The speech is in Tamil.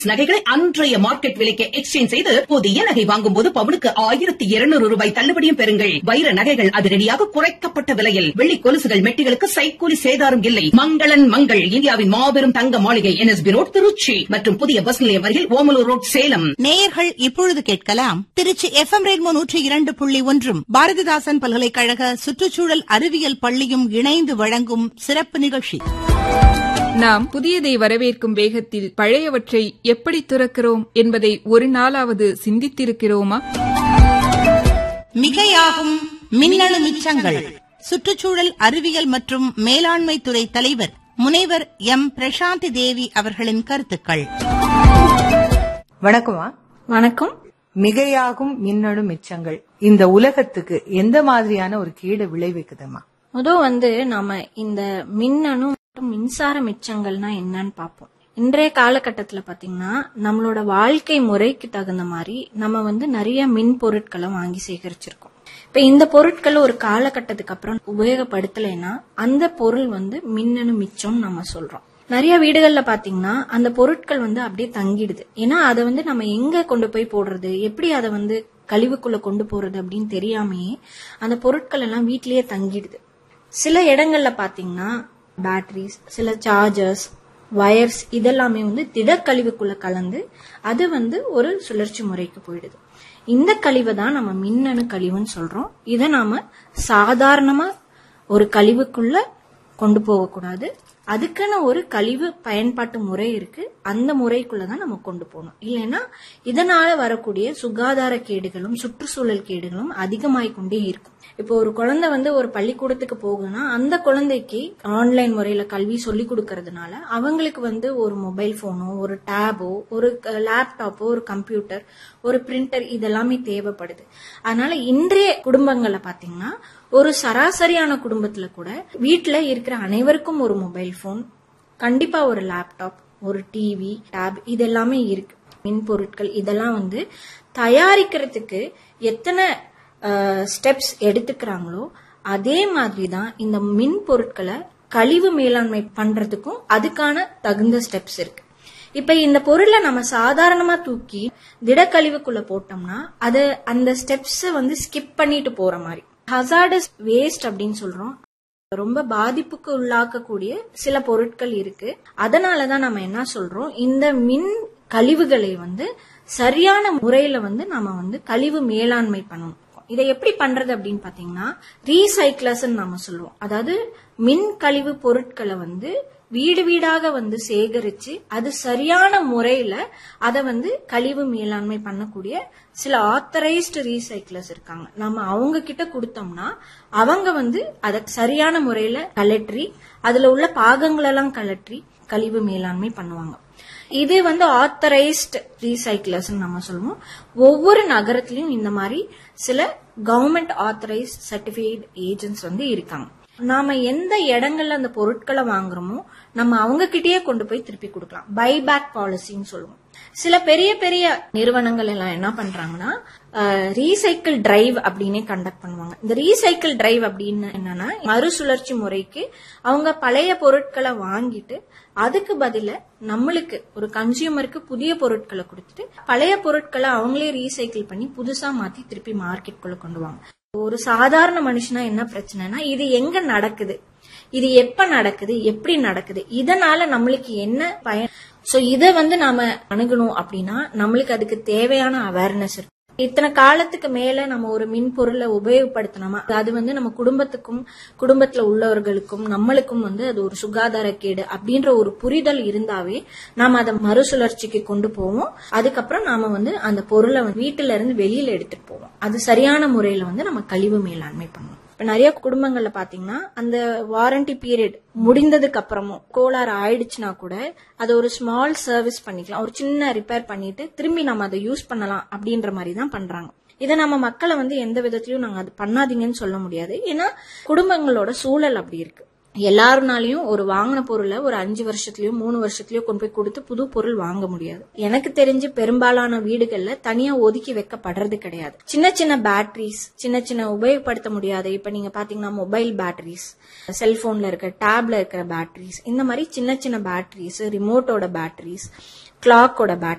நகைகளை அன்றைய மார்க்கெட் விலைக்கு எக்ஸ்சேஞ்ச் செய்து புதிய நகை வாங்கும் போது பவுனுக்கு ஆயிரத்தி இருநூறு ரூபாய் தள்ளுபடியும் பெறுங்கள் வைர நகைகள் அதிரடியாக குறைக்கப்பட்ட விலையில் வெள்ளி கொலுசுகள் மெட்டிகளுக்கு சைக்கூலி சேதாரம் இல்லை மங்களன் மங்கள் இந்தியாவின் மாபெரும் தங்க மாளிகை என்எஸ்பி ரோட் திருச்சி மற்றும் புதிய பஸ் நிலையம் அருகில் ஓமலூர் ரோட் சேலம் நேயர்கள் இப்பொழுது கேட்கலாம் திருச்சி எஃப் எம் ரேட்மோ நூற்றி இரண்டு புள்ளி ஒன்றும் பாரதிதாசன் பல்கலைக்கழக சுற்றுச்சூழல் அறிவியல் பள்ளியும் இணைந்து வழங்கும் சிறப்பு நிகழ்ச்சி நாம் புதியதை வரவேற்கும் வேகத்தில் பழையவற்றை எப்படி துறக்கிறோம் என்பதை ஒரு நாளாவது சிந்தித்திருக்கிறோமா மிகையாகும் மின்னணு மிச்சங்கள் சுற்றுச்சூழல் அறிவியல் மற்றும் மேலாண்மை துறை தலைவர் முனைவர் எம் பிரசாந்தி தேவி அவர்களின் கருத்துக்கள் வணக்கமா வணக்கம் மிகையாகும் மின்னணு மிச்சங்கள் இந்த உலகத்துக்கு எந்த மாதிரியான ஒரு கேடு விளைவிக்குதுமா முதல் வந்து நாம இந்த மின்னணு மற்றும் மின்சார மிச்சங்கள்னா என்னன்னு பார்ப்போம் இன்றைய காலகட்டத்துல பாத்தீங்கன்னா நம்மளோட வாழ்க்கை முறைக்கு தகுந்த மாதிரி நம்ம வந்து நிறைய மின் பொருட்களை வாங்கி சேகரிச்சிருக்கோம் இப்ப இந்த பொருட்களை ஒரு காலகட்டத்துக்கு அப்புறம் உபயோகப்படுத்தலைன்னா அந்த பொருள் வந்து மின்னணு மிச்சம் நம்ம சொல்றோம் நிறைய வீடுகள்ல பாத்தீங்கன்னா அந்த பொருட்கள் வந்து அப்படியே தங்கிடுது ஏன்னா அதை வந்து நம்ம எங்க கொண்டு போய் போடுறது எப்படி அதை வந்து கழிவுக்குள்ள கொண்டு போறது அப்படின்னு தெரியாமையே அந்த பொருட்கள் எல்லாம் வீட்லயே தங்கிடுது சில இடங்கள்ல பாத்தீங்கன்னா பேட்டரிஸ் சில சார்ஜர்ஸ் வயர்ஸ் இதெல்லாமே வந்து திடக்கழிவுக்குள்ள கலந்து அது வந்து ஒரு சுழற்சி முறைக்கு போயிடுது இந்த கழிவை தான் நம்ம மின்னணு கழிவுன்னு சொல்றோம் இதை நாம சாதாரணமா ஒரு கழிவுக்குள்ள கொண்டு போகக்கூடாது அதுக்கான ஒரு கழிவு பயன்பாட்டு முறை இருக்கு அந்த முறைக்குள்ளதான் நம்ம கொண்டு போகணும் இல்லைன்னா இதனால வரக்கூடிய சுகாதார கேடுகளும் சுற்றுச்சூழல் கேடுகளும் அதிகமாய் கொண்டே இருக்கும் இப்போ ஒரு குழந்தை வந்து ஒரு பள்ளிக்கூடத்துக்கு போகுதுன்னா அந்த குழந்தைக்கு ஆன்லைன் முறையில கல்வி சொல்லி கொடுக்கறதுனால அவங்களுக்கு வந்து ஒரு மொபைல் போனோ ஒரு டேபோ ஒரு லேப்டாப்போ ஒரு கம்ப்யூட்டர் ஒரு பிரிண்டர் இதெல்லாமே தேவைப்படுது அதனால இன்றைய குடும்பங்கள்ல பாத்தீங்கன்னா ஒரு சராசரியான குடும்பத்துல கூட வீட்டுல இருக்கிற அனைவருக்கும் ஒரு மொபைல் போன் கண்டிப்பா ஒரு லேப்டாப் ஒரு டிவி டேப் இது எல்லாமே இருக்கு மின் பொருட்கள் இதெல்லாம் வந்து தயாரிக்கிறதுக்கு எத்தனை ஸ்டெப்ஸ் எடுத்துக்கிறாங்களோ அதே மாதிரி தான் இந்த மின் பொருட்களை கழிவு மேலாண்மை பண்றதுக்கும் அதுக்கான தகுந்த ஸ்டெப்ஸ் இருக்கு இப்ப இந்த பொருளை நம்ம சாதாரணமா தூக்கி திடக்கழிவுக்குள்ள போட்டோம்னா அது அந்த ஸ்டெப்ஸ் வந்து ஸ்கிப் பண்ணிட்டு போற மாதிரி ஹசார்டஸ் வேஸ்ட் அப்படின்னு சொல்றோம் ரொம்ப பாதிப்புக்கு உள்ளாக்கக்கூடிய சில பொருட்கள் இருக்கு அதனாலதான் நம்ம என்ன சொல்றோம் இந்த மின் கழிவுகளை வந்து சரியான முறையில வந்து நம்ம வந்து கழிவு மேலாண்மை பண்ணணும் இதை எப்படி பண்றது அப்படின்னு பாத்தீங்கன்னா ரீசைக்ளர்ஸ் நம்ம சொல்லுவோம் அதாவது மின் கழிவு பொருட்களை வந்து வீடு வீடாக வந்து சேகரிச்சு அது சரியான முறையில அதை வந்து கழிவு மேலாண்மை பண்ணக்கூடிய சில ஆத்தரைஸ்டு ரீசைக்கிளர்ஸ் இருக்காங்க நம்ம அவங்க கிட்ட கொடுத்தோம்னா அவங்க வந்து அதை சரியான முறையில கலற்றி அதுல உள்ள பாகங்களெல்லாம் கலற்றி கழிவு மேலாண்மை பண்ணுவாங்க இது வந்து ஆத்தரைஸ்ட் ரீசைக்கிளர்ஸ் நம்ம சொல்லுவோம் ஒவ்வொரு நகரத்திலயும் இந்த மாதிரி சில கவர்மெண்ட் ஆத்தரைஸ்ட் சர்டிபிகேட் ஏஜென்ட்ஸ் வந்து இருக்காங்க நாம எந்த இடங்கள்ல அந்த பொருட்களை வாங்குறோமோ நம்ம அவங்க கிட்டயே கொண்டு போய் திருப்பி கொடுக்கலாம் பைபேக் பாலிசின்னு சொல்லுவோம் சில பெரிய பெரிய நிறுவனங்கள் எல்லாம் என்ன பண்றாங்கன்னா ரீசைக்கிள் டிரைவ் அப்படின்னே கண்டக்ட் பண்ணுவாங்க இந்த ரீசைக்கிள் டிரைவ் அப்படின்னு என்னன்னா மறுசுழற்சி முறைக்கு அவங்க பழைய பொருட்களை வாங்கிட்டு அதுக்கு பதில நம்மளுக்கு ஒரு கன்சியூமருக்கு புதிய பொருட்களை கொடுத்துட்டு பழைய பொருட்களை அவங்களே ரீசைக்கிள் பண்ணி புதுசா மாத்தி திருப்பி மார்க்கெட்குள்ள கொண்டு வாங்க ஒரு சாதாரண மனுஷனா என்ன பிரச்சனைனா இது எங்க நடக்குது இது எப்ப நடக்குது எப்படி நடக்குது இதனால நம்மளுக்கு என்ன பயன் சோ இத வந்து நாம அணுகணும் அப்படின்னா நம்மளுக்கு அதுக்கு தேவையான அவேர்னஸ் இருக்கு இத்தனை காலத்துக்கு மேல நம்ம ஒரு மின் பொருளை உபயோகப்படுத்தினோமா அது வந்து நம்ம குடும்பத்துக்கும் குடும்பத்துல உள்ளவர்களுக்கும் நம்மளுக்கும் வந்து அது ஒரு சுகாதார கேடு அப்படின்ற ஒரு புரிதல் இருந்தாவே நாம அதை மறுசுழற்சிக்கு கொண்டு போவோம் அதுக்கப்புறம் நாம வந்து அந்த பொருளை வீட்டுல இருந்து வெளியில எடுத்துட்டு போவோம் அது சரியான முறையில வந்து நம்ம கழிவு மேலாண்மை பண்ணுவோம் இப்ப நிறைய குடும்பங்கள்ல பாத்தீங்கன்னா அந்த வாரண்டி பீரியட் முடிந்ததுக்கு அப்புறமும் கோளாறு ஆயிடுச்சுன்னா கூட அதை ஒரு ஸ்மால் சர்வீஸ் பண்ணிக்கலாம் ஒரு சின்ன ரிப்பேர் பண்ணிட்டு திரும்பி நம்ம அதை யூஸ் பண்ணலாம் அப்படின்ற மாதிரி தான் பண்றாங்க இதை நம்ம மக்களை வந்து எந்த விதத்திலயும் நாங்க அது பண்ணாதீங்கன்னு சொல்ல முடியாது ஏன்னா குடும்பங்களோட சூழல் அப்படி இருக்கு எல்லாருனாலையும் ஒரு வாங்கின பொருளை ஒரு அஞ்சு வருஷத்துலயோ மூணு வருஷத்துலயோ கொண்டு போய் கொடுத்து புது பொருள் வாங்க முடியாது எனக்கு தெரிஞ்சு பெரும்பாலான வீடுகள்ல தனியா ஒதுக்கி வைக்கப்படுறது கிடையாது சின்ன சின்ன பேட்டரிஸ் சின்ன சின்ன உபயோகப்படுத்த முடியாத இப்ப நீங்க பாத்தீங்கன்னா மொபைல் பேட்டரிஸ் செல்போன்ல இருக்க டேப்ல இருக்கிற பேட்டரிஸ் இந்த மாதிரி சின்ன சின்ன பேட்டரிஸ் ரிமோட்டோட பேட்டரிஸ் கிளாக்கோட பேட்டரி